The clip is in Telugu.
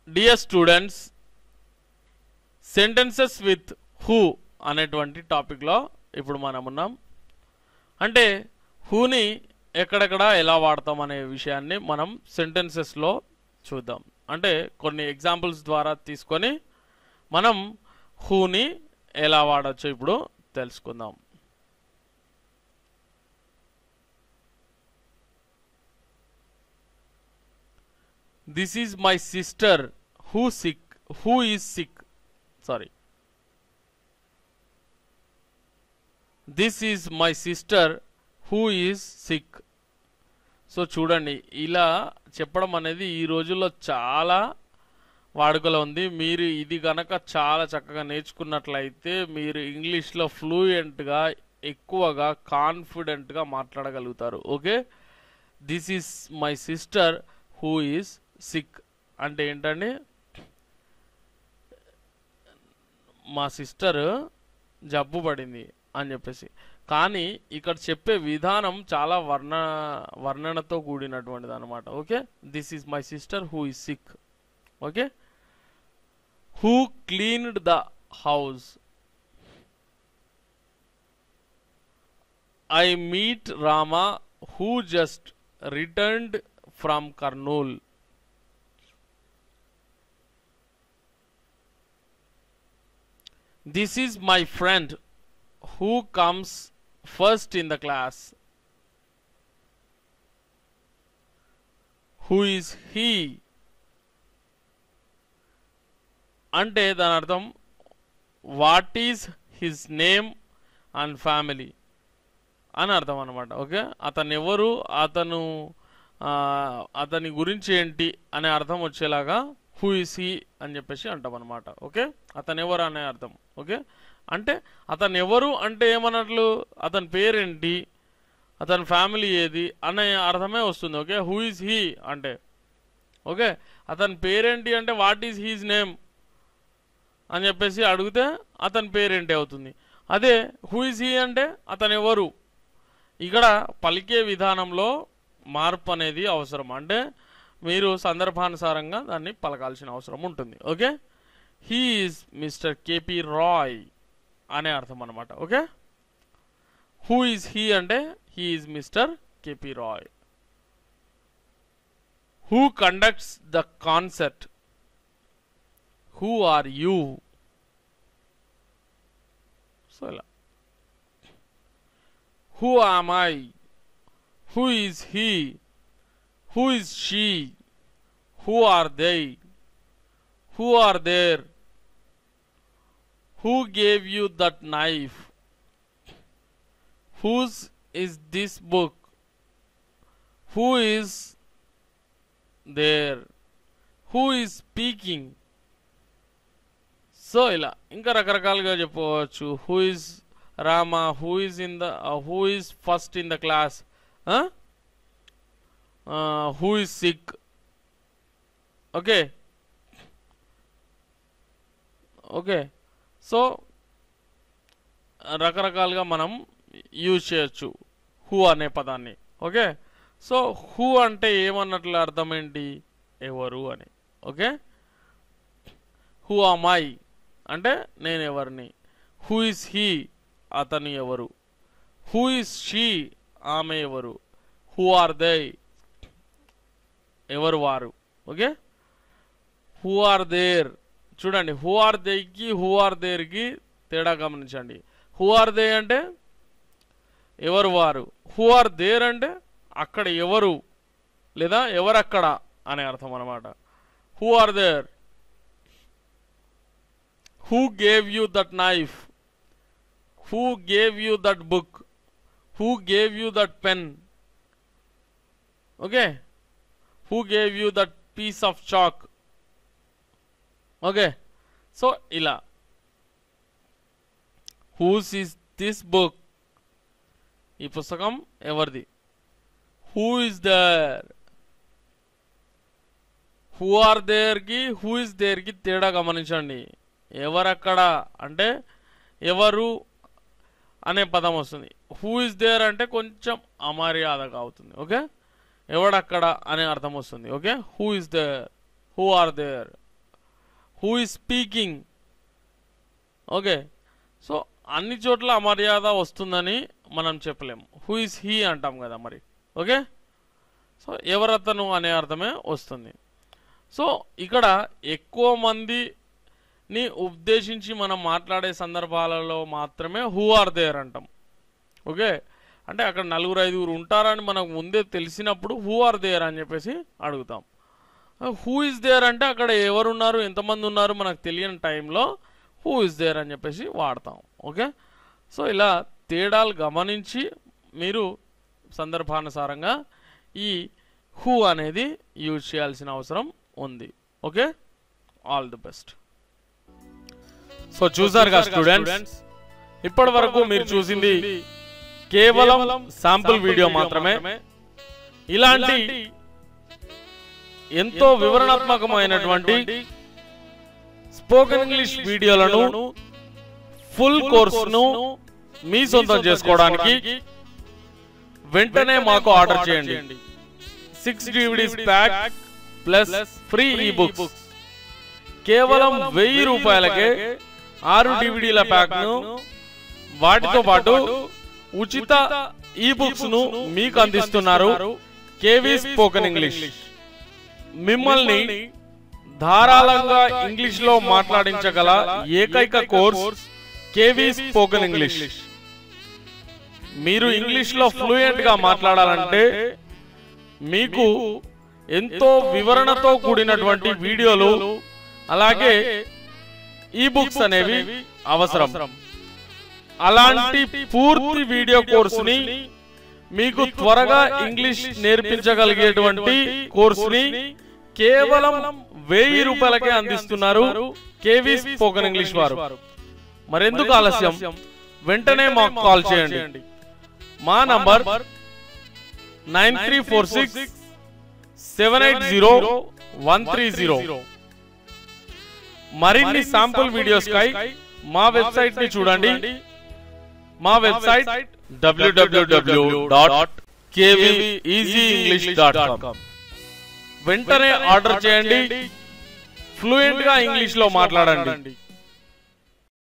dear students sentences with who అనేటువంటి టాపిక్లో ఇప్పుడు మనం ఉన్నాం అంటే హూని ఎక్కడెక్కడ ఎలా వాడతాం అనే విషయాన్ని మనం సెంటెన్సెస్లో చూద్దాం అంటే కొన్ని ఎగ్జాంపుల్స్ ద్వారా తీసుకొని మనం హూని ఎలా వాడచ్చో ఇప్పుడు తెలుసుకుందాం this is my sister who sick who is sick sorry this is my sister who is sick so చూడండి ఇలా చెప్పడం అనేది ఈ రోజుల్లో చాలా వాడుకలో ఉంది మీరు ఇది గనక చాలా చక్కగా నేర్చుకున్నట్లయితే మీరు ఇంగ్లీష్లో ఫ్లూయెంట్గా ఎక్కువగా కాన్ఫిడెంట్గా మాట్లాడగలుగుతారు okay this is my sister who is sick అంటే ఏంటండి మా సిస్టర్ జబ్బు పడింది అని చెప్పేసి కానీ ఇక్కడ చెప్పే విధానం చాలా వర్ణ వర్ణనతో కూడినటువంటిది అనమాట okay this is my sister who is sick okay who cleaned the house I meet Rama who just returned from Kurnool this is my friend who comes first in the class who is he అంటే దాని అర్థం what is his name and family అని అర్థం అనమాట ఓకే అతను ఎవరు అతను ఆ, అతని గురించి ఏంటి అనే అర్థం వచ్చేలాగా హూ ఇస్ హీ అని చెప్పేసి అంటాం అనమాట ఓకే అతను ఎవరు అనే అర్థం ఓకే అంటే అతను ఎవరు అంటే ఏమన్నట్లు అతని పేరేంటి అతని ఫ్యామిలీ ఏది అనే అర్థమే వస్తుంది ఓకే హూ ఇస్ హీ అంటే ఓకే అతని పేరేంటి అంటే వాట్ ఈజ్ హీజ్ నేమ్ అని చెప్పేసి అడిగితే అతని పేరేంటి అవుతుంది అదే హూ ఇస్ హీ అంటే అతను ఎవరు ఇక్కడ పలికే విధానంలో మార్పు అనేది అవసరం అంటే మీరు సందర్భానుసారంగా దాన్ని పలకాల్సిన అవసరం ఉంటుంది okay he is mister KP Roy అనే అర్థం అనమాట ఓకే హూ ఈజ్ హీ అంటే he is mister KP Roy who conducts the concept who are you so ఇలా who am I who is he who is she who are they who are there who gave you that knife whose is this book who is there who is speaking so ఇలా ఇంకా రకరకాలుగా చెప్పవచ్చు who is Rama who is in the who is first in the class who is sick okay okay so రకరకాలుగా మనం యూజ్ చేయొచ్చు హూ అనే పదాన్ని ఓకే సో హూ అంటే ఏమన్నట్లు అర్థం ఏంటి ఎవరు అని ఓకే హూ అమాయ్ అంటే నేను ఎవరిని హూ ఇస్ హీ అతను ఎవరు హూ ఇస్ షీ ఆమె ఎవరు హూ ఆర్ దే ఎవరు వారు ఓకే హూ ఆర్ దేర్ చూడండి హూ ఆర్ దేకి హూ ఆర్ దేర్కి తేడా గమనించండి హూ ఆర్ దే అంటే ఎవరు వారు హూ ఆర్ దేర్ అంటే అక్కడ ఎవరు లేదా ఎవరక్కడ అనే అర్థం అనమాట who are there who gave you that knife who gave you that book who gave you that pen okay who gave you that piece of chalk okay so whose is this దిస్ బుక్ ఈ పుస్తకం ఎవరిది who is there who are దేర్కి హూ ఇస్ దేర్కి తేడా గమనించండి ఎవరక్కడ అంటే ఎవరు అనే పదం వస్తుంది హూ ఇస్ దేర్ అంటే కొంచెం అమర్యాదగా అవుతుంది ఓకే ఎవడక్కడ అనే అర్థం వస్తుంది okay who is there who are there who is speaking okay so అన్ని చోట్ల అమర్యాద వస్తుందని మనం చెప్పలేము హూ ఇస్ హీ అంటాం కదా మరి ఓకే సో ఎవరతను అనే అర్థమే వస్తుంది సో ఇక్కడ ఎక్కువ మందిని ఉద్దేశించి మనం మాట్లాడే సందర్భాలలో మాత్రమే హూ ఆర్ దేర్ అంటాం ఓకే అంటే అక్కడ నలుగురు ఐదుగురు ఉంటారని మనకు ముందే తెలిసినప్పుడు హూ ఆర్ దేర్ అని చెప్పేసి అడుగుతాం హూ ఇస్ దేర్ అంటే అక్కడ ఎవరున్నారు ఎంతమంది ఉన్నారు మనకు తెలియని టైంలో హూ ఇస్ దేర్ అని చెప్పేసి వాడతాం ఓకే సో ఇలా తేడాలు గమనించి మీరు సందర్భానుసారంగా ఈ హూ అనేది యూజ్ చేయాల్సిన అవసరం ఉంది okay all the best so చూసారుగా స్టూడెంట్స్ ఇప్పటి వరకు మీరు చూసింది కేవలం శాంపుల్ వీడియో మాత్రమే ఇలాంటి ఎంతో వివరణాత్మకమైనటువంటి స్పోకెన్ ఇంగ్లీష్ వీడియోలను ఫుల్ కోర్సును మీ సొంతం చేసుకోవడానికి వెంటనే మాకు ఆర్డర్ చేయండి six DVDs pack plus free ebooks కేవలం వెయ్యి రూపాయలకే ఆరు డివిడీల ప్యాక్ ను వాటితో పాటు ఉచిత ఈ బుక్స్ ను మీకు అందిస్తున్నారు కేవీ స్పోకెన్ ఇంగ్లీష్ మిమ్మల్ని ధారాళంగా ఇంగ్లీష్ లో మాట్లాడించగల ఏకైక కోర్స్ కేవీ స్పోకెన్ ఇంగ్లీష్ మీరు ఇంగ్లీష్ లో ఫ్లూయెంట్ గా మాట్లాడాలంటే మీకు ఎంతో వివరణతో కూడినటువంటి వీడియోలు అలాగే ఈ బుక్స్ అనేవి అవసరం అలాంటి పూర్తి వీడియో కోర్సుని మీకు త్వరగా ఇంగ్లీష్ నేర్పించగలిగేటువంటి కోర్సుని కేవలం వెయ్యి రూపాయలకే అందిస్తున్నారు కేవీ స్పోకెన్ ఇంగ్లీష్ వారు మరెందుకు ఆలస్యం వెంటనే మాకు కాల్ చేయండి మా number nine three four six seven eight zero one three zero మరిన్ని శాంపుల్ వీడియోస్ కై మా వెబ్సైట్ ని చూడండి మా వెబ్సైట్ డబ్ల్యూడబ్ల్యూడబ్ల్యూ డాట్ ఇంగ్లీష్ డాట్ కామ్ వెంటనే ఆర్డర్ చేయండి ఫ్లూయెంట్ గా ఇంగ్లీష్ లో మాట్లాడండి